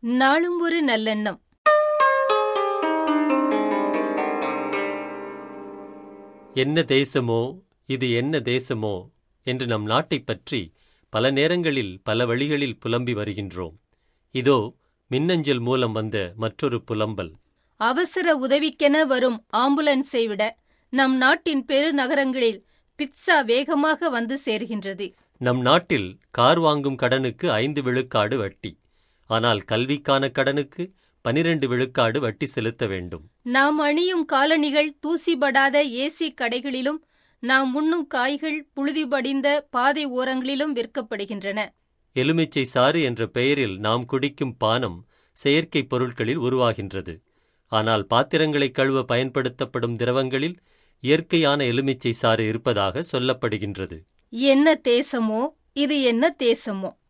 நாளும் ஒரு நல்லெண்ணம் என்ன தேசமோ இது என்ன தேசமோ என்று நம் நாட்டைப் பற்றி பல நேரங்களில் பல வழிகளில் புலம்பி வருகின்றோம் இதோ மின்னஞ்சல் மூலம் வந்த மற்றொரு புலம்பல் அவசர உதவிக்கென வரும் ஆம்புலன்ஸை விட நம் நாட்டின் பெருநகரங்களில் பிட்சா வேகமாக வந்து சேர்கின்றது நம் நாட்டில் கார் வாங்கும் கடனுக்கு ஐந்து விழுக்காடு வட்டி ஆனால் கல்விக்கான கடனுக்கு பனிரெண்டு விழுக்காடு வட்டி செலுத்த வேண்டும் நாம் அணியும் காலணிகள் தூசிபடாத ஏசி கடைகளிலும் நாம் உண்ணும் காய்கள் புழுதி படிந்த பாதை ஓரங்களிலும் விற்கப்படுகின்றன எலுமிச்சை சாறு என்ற பெயரில் நாம் குடிக்கும் பானம் செயற்கை பொருட்களில் உருவாகின்றது ஆனால் பாத்திரங்களை கழுவ பயன்படுத்தப்படும் திரவங்களில் இயற்கையான எலுமிச்சை சாறு இருப்பதாக சொல்லப்படுகின்றது என்ன தேசமோ இது என்ன தேசமோ